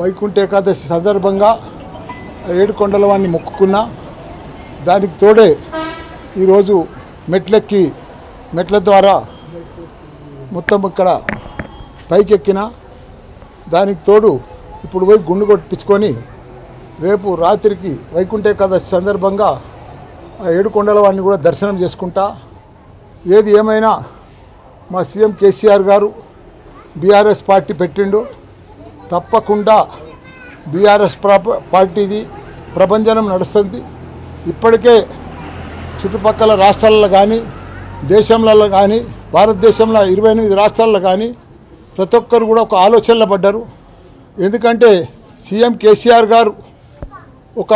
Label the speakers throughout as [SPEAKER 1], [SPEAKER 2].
[SPEAKER 1] వైకుంఠ ఏకాదశి సందర్భంగా ఏడుకొండల వాడిని మొక్కుకున్నా దానికి తోడే ఈరోజు మెట్లెక్కి మెట్ల ద్వారా మొత్తం ఇక్కడ పైకెక్కిన దానికి తోడు ఇప్పుడు పోయి గుండు కొట్టించుకొని రేపు రాత్రికి వైకుంఠ ఏకాదశి సందర్భంగా ఆ ఏడుకొండల వాడిని కూడా దర్శనం చేసుకుంటా ఏది ఏమైనా మా సీఎం కేసీఆర్ గారు బీఆర్ఎస్ పార్టీ పెట్టిండు తప్పకుండా బీఆర్ఎస్ ప్ర- పార్టీది ప్రభంజనం నడుస్తుంది ఇప్పటికే చుట్టుపక్కల రాష్ట్రాలలో కానీ దేశంలలో కానీ భారతదేశంలో ఇరవై ఎనిమిది రాష్ట్రాల్లో కానీ ప్రతి ఒక్కరు కూడా ఒక ఆలోచనలో పడ్డారు ఎందుకంటే సీఎం కేసీఆర్ గారు ఒక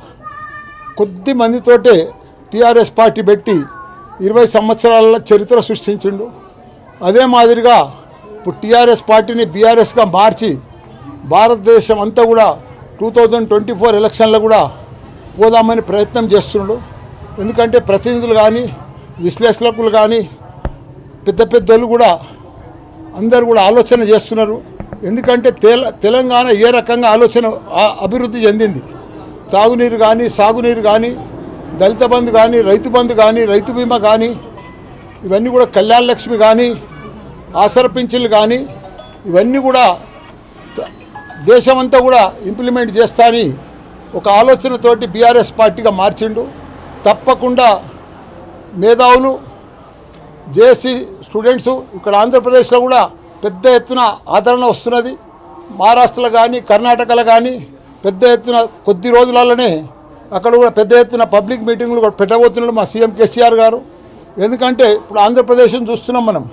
[SPEAKER 1] కొద్ది మందితోటే టీఆర్ఎస్ పార్టీ పెట్టి ఇరవై సంవత్సరాల చరిత్ర సృష్టించిండు అదే మాదిరిగా ఇప్పుడు టీఆర్ఎస్ పార్టీని బీఆర్ఎస్గా మార్చి భారతదేశం అంతా కూడా టూ థౌజండ్ ట్వంటీ ఫోర్ ఎలక్షన్లో కూడా పోదామని ప్రయత్నం చేస్తుండు ఎందుకంటే ప్రతినిధులు కానీ విశ్లేషకులు కానీ పెద్ద పెద్దోళ్ళు కూడా అందరు కూడా ఆలోచన చేస్తున్నారు ఎందుకంటే తెల తెలంగాణ ఏ రకంగా ఆలోచన ఆ- అభివృద్ధి చెందింది తాగునీరు కానీ సాగునీరు కానీ దళిత బంధు కానీ రైతు బంధు కానీ రైతు బీమా కానీ ఇవన్నీ కూడా కళ్యాణ లక్ష్మి కానీ ఆసర పింఛన్లు కానీ ఇవన్నీ కూడా త- దేశమంతా కూడా ఇంప్లిమెంట్ చేస్తా అని ఒక ఆలోచనతోటి బీఆర్ఎస్ పార్టీగా మార్చిండు తప్పకుండా మేధావులు జేఏసీ స్టూడెంట్స్ ఇక్కడ ఆంధ్రప్రదేశ్లో కూడా పెద్ద ఎత్తున ఆదరణ వస్తున్నది మహారాష్ట్రలో కానీ కర్ణాటకలో కానీ పెద్ద ఎత్తున కొద్ది రోజులలోనే అక్కడ కూడా పెద్ద ఎత్తున పబ్లిక్ మీటింగ్లు కూడా పెట్టబోతున్నాడు మా సీఎం కేసీఆర్ గారు ఎందుకంటే ఇప్పుడు ఆంధ్రప్రదేశ్ని చూస్తున్నాం మనం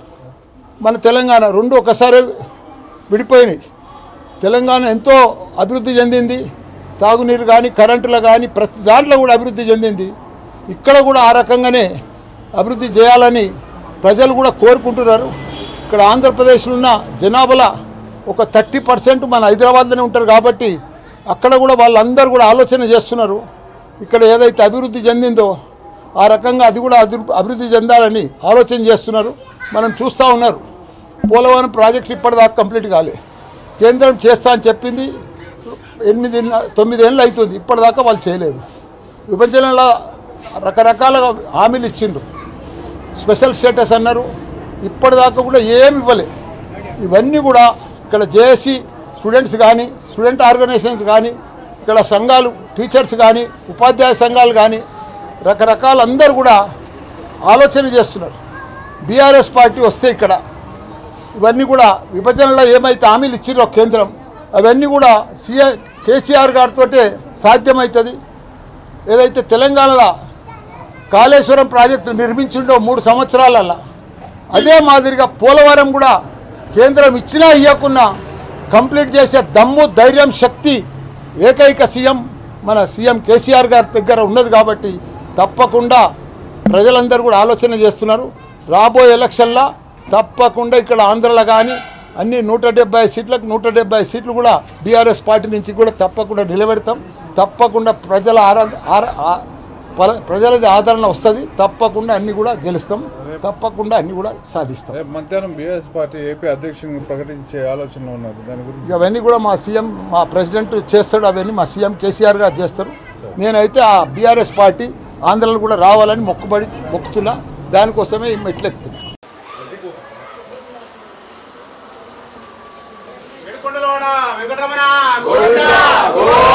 [SPEAKER 1] మన తెలంగాణ రెండు ఒకసారి విడిపోయినాయి తెలంగాణ ఎంతో అభివృద్ధి చెందింది తాగునీరు కానీ కరెంటులో కానీ ప్రతి దాంట్లో కూడా అభివృద్ధి చెందింది ఇక్కడ కూడా ఆ రకంగానే అభివృద్ధి చేయాలని ప్రజలు కూడా కోరుకుంటున్నారు ఇక్కడ ఆంధ్రప్రదేశ్లో ఉన్న జనాభాలో ఒక థర్టీ పర్సెంట్ మన హైదరాబాద్లోనే ఉంటారు కాబట్టి అక్కడ కూడా వాళ్ళందరూ కూడా ఆలోచన చేస్తున్నారు ఇక్కడ ఏదైతే అభివృద్ధి చెందిందో ఆ రకంగా అది కూడా అభివృ- అభివృద్ధి చెందాలని ఆలోచన చేస్తున్నారు మనం చూస్తూ ఉన్నారు పోలవరం ప్రాజెక్ట్ ఇప్పటిదాకా కంప్లీట్ కాలే కేంద్రం చేస్తా అని చెప్పింది ఎనిమిది తొమ్మిదేళ్ళు అవుతుంది ఇప్పటిదాకా వాళ్ళు చేయలేదు విభజనలో రకరకాల హామీలు ఇచ్చిండ్రు స్పెషల్ స్టేటస్ అన్నారు ఇప్పటిదాకా కూడా ఏమి ఇవ్వలే ఇవన్నీ కూడా ఇక్కడ జేఏసీ స్టూడెంట్స్ కానీ స్టూడెంట్ ఆర్గనైజేషన్స్ కానీ ఇక్కడ సంఘాలు టీచర్స్ కానీ ఉపాధ్యాయ సంఘాలు కానీ రకరకాల అందరూ కూడా ఆలోచన చేస్తున్నారు బీఆర్ఎస్ పార్టీ వస్తే ఇక్కడ ఇవన్నీ కూడా విభజనలో ఏమైతే హామీలు ఇచ్చిరో కేంద్రం అవన్నీ కూడా సీఏ కేసీఆర్ గారితో సాధ్యమవుతుంది ఏదైతే తెలంగాణలో కాళేశ్వరం ప్రాజెక్టు నిర్మించిండో మూడు సంవత్సరాలల్లా అదే మాదిరిగా పోలవరం కూడా కేంద్రం ఇచ్చినా ఇవ్వకున్నా కంప్లీట్ చేసే దమ్ము ధైర్యం శక్తి ఏకైక సీఎం మన సీఎం కేసీఆర్ గారి దగ్గర ఉన్నది కాబట్టి తప్పకుండా ప్రజలందరూ కూడా ఆలోచన చేస్తున్నారు రాబోయే ఎలక్షన్లో తప్పకుండా ఇక్కడ ఆంధ్రలో కానీ అన్ని నూట డెబ్బై సీట్లకు నూట డెబ్బై సీట్లు కూడా బీఆర్ఎస్ పార్టీ నుంచి కూడా తప్పకుండా నిలబెడతాం తప్పకుండా ప్రజల ఆరా ఆరా- ఆ- పల- ప్రజలది ఆదరణ వస్తుంది తప్పకుండా అన్ని కూడా గెలుస్తాం తప్పకుండా అన్ని కూడా సాధిస్తాం
[SPEAKER 2] రేపు మధ్యాహ్నం బీఎస్ పార్టీ ఏపీ అధ్యక్షుని ప్రకటించే ఆలోచనలో ఉన్నారు దాని గురించి
[SPEAKER 1] ఇక అవన్నీ కూడా మా సీఎం మా ప్రెసిడెంట్ చేస్తాడు అవన్నీ మా సీఎం కేసీఆర్ గారు చేస్తారు నేనైతే ఆ బీఆర్ఎస్ పార్టీ ఆంధ్రలో కూడా రావాలని మొక్కుబడి మొక్కుతున్నా దానికోసమే ఈ మెట్లెక్కుతున్నా
[SPEAKER 3] వెంకటరమణ వెంకటరమణ గోవిందా